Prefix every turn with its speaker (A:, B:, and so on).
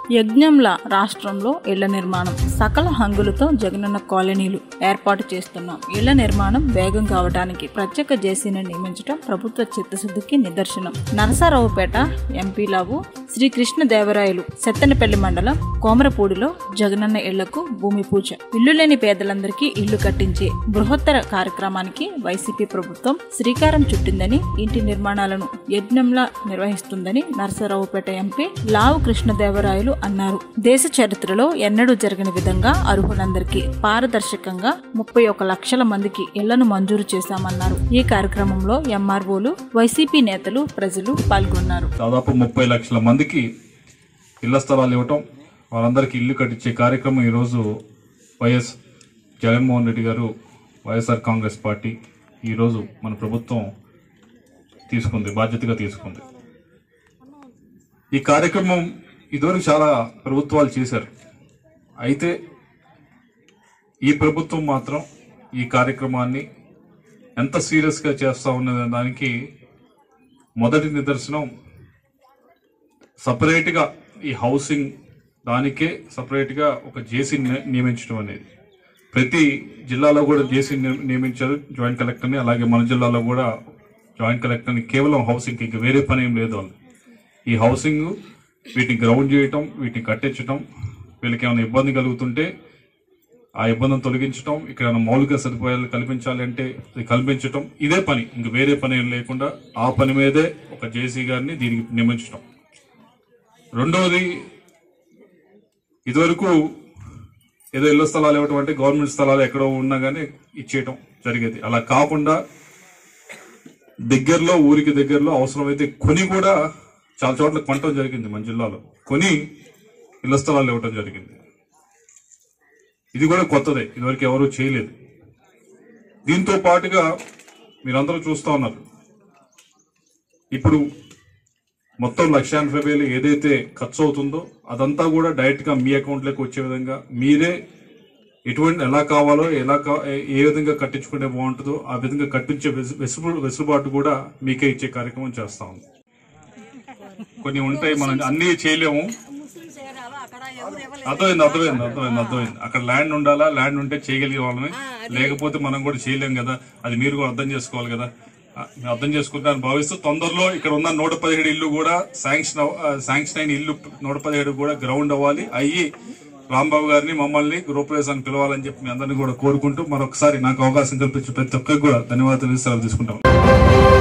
A: యజ్ఞంలా రాష్ట్రంలో ఇళ్ల నిర్మాణం సకల హంగులతో జగనన్న కాలనీలు ఏర్పాటు చేస్తున్నాం ఇళ్ల నిర్మాణం వేగం కావడానికి ప్రత్యేక జేసీని నియమించడం ప్రభుత్వ చిత్తశుద్ధికి నిదర్శనం నరసరావుపేట ఎంపీలావు శ్రీకృష్ణదేవరాయలు సెత్తనపల్లి మండలం కోమరపూడిలో జగనన్న ఇళ్లకు భూమి పూజ ఇల్లు లేని పేదలందరికీ ఇల్లు కట్టించే బృహత్తర కార్యక్రమానికి వైసీపీ ప్రభుత్వం శ్రీకారం చుట్టిందని ఇంటి నిర్మాణాలను యజ్ఞంలా నిర్వహిస్తుందని నరసరావుపేట ఎంపీ లావు కృష్ణదేవరాయలు అన్నారు దేశ చరిత్రలో ఎన్నడూ జరగని విధంగా అర్హులందరికీ పారదర్శకంగా ముప్పై ఒక లక్షల మందికి ఇళ్లను మంజూరు చేశామన్నారు ఈ కార్యక్రమంలో ఎంఆర్ఓలు వైసీపీ నేతలు ప్రజలు పాల్గొన్నారు
B: దాదాపు ముప్పై లక్షల మందికి ఇళ్ల స్థలాలు ఇవ్వటం వాళ్ళందరికీ ఇల్లు కట్టించే కార్యక్రమం ఈరోజు వైఎస్ జగన్మోహన్ రెడ్డి గారు వైఎస్ఆర్ కాంగ్రెస్ పార్టీ ఈరోజు మన ప్రభుత్వం తీసుకుంది బాధ్యతగా తీసుకుంది ఈ కార్యక్రమం ఇదివరకు చాలా ప్రభుత్వాలు చేశారు అయితే ఈ ప్రభుత్వం మాత్రం ఈ కార్యక్రమాన్ని ఎంత సీరియస్గా చేస్తా ఉన్న దానికి మొదటి నిదర్శనం సపరేట్గా ఈ హౌసింగ్ దానికే సపరేట్గా ఒక జేసీ నియమించడం అనేది ప్రతి జిల్లాలో కూడా జేసీ నియమించారు జాయింట్ కలెక్టర్ని అలాగే మన జిల్లాలో కూడా జాయింట్ కలెక్టర్ని కేవలం హౌసింగ్ ఇంకా వేరే పని ఏం లేదు వాళ్ళు ఈ హౌసింగ్ వీటిని గ్రౌండ్ చేయటం వీటిని కట్టించటం వీళ్ళకి ఏమైనా ఇబ్బంది కలుగుతుంటే ఆ ఇబ్బందిని తొలగించటం ఇక్కడ ఏమైనా మౌలిక సదుపాయాలు కల్పించాలి అంటే అది కల్పించటం ఇదే పని ఇంక వేరే పని ఏం లేకుండా ఆ పని మీదే ఒక జేసీ గారిని దీనికి నియమించటం రెండవది ఇదివరకు ఏదో ఇళ్ల స్థలాలు ఇవ్వటం అంటే గవర్నమెంట్ స్థలాలు ఎక్కడో ఉన్నా కానీ ఇచ్చేయటం జరిగేది అలా కాకుండా దగ్గరలో ఊరికి దగ్గరలో అవసరమైతే కొని కూడా చాలా చోట్ల కొనటం జరిగింది మన జిల్లాలో కొని ఇళ్ల స్థలాలు ఇవ్వటం జరిగింది ఇది కూడా కొత్తదే ఇదివరకు ఎవరూ చేయలేదు దీంతో పాటుగా మీరందరూ చూస్తా ఉన్నారు ఇప్పుడు మొత్తం లక్ష ఎనభై వేలు ఏదైతే ఖర్చు అవుతుందో అదంతా కూడా డైరెక్ట్ గా మీ అకౌంట్లోకి వచ్చే విధంగా మీరే ఎటువంటి ఎలా కావాలో ఎలా కా- ఏ- ఏ విధంగా కట్టించుకుంటే బాగుంటుందో ఆ విధంగా కట్టించే వెసు- వెసులు వెసులుబాటు కూడా మీకే ఇచ్చే కార్యక్రమం చేస్తా ఉంది కొన్ని ఉంటాయి మనం అన్ని చేయలేము అర్థమైంది అర్థమైంది అర్థమైంది అర్థమైంది అక్కడ ల్యాండ్ ఉండాలా ల్యాండ్ ఉంటే చేయగలిగే వాళ్ళని లేకపోతే మనం కూడా చేయలేం కదా అది మీరు కూడా అర్థం చేసుకోవాలి కదా ఆ, మీరు అర్థం చేసుకుంటారని భావిస్తూ తొందరలో ఇక్కడ ఉన్న నూట పదిహేడు ఇల్లు కూడా శాంక్షన్ అవ- ఆ, శాంక్షన్ అయిన ఇల్లు నూట పదిహేడు కూడా గ్రౌండ్ అవ్వాలి అయ్యి రాంబాబు గారిని మమ్మల్ని గృహప్రవేశానికి పిలవాలని చెప్పి మీ అందరినీ కూడా కోరుకుంటూ మరొకసారి నాకు అవకాశం కల్పించి ప్రతి ఒక్కరికి కూడా ధన్యవాదాలు సెలవు తీసుకుంటాం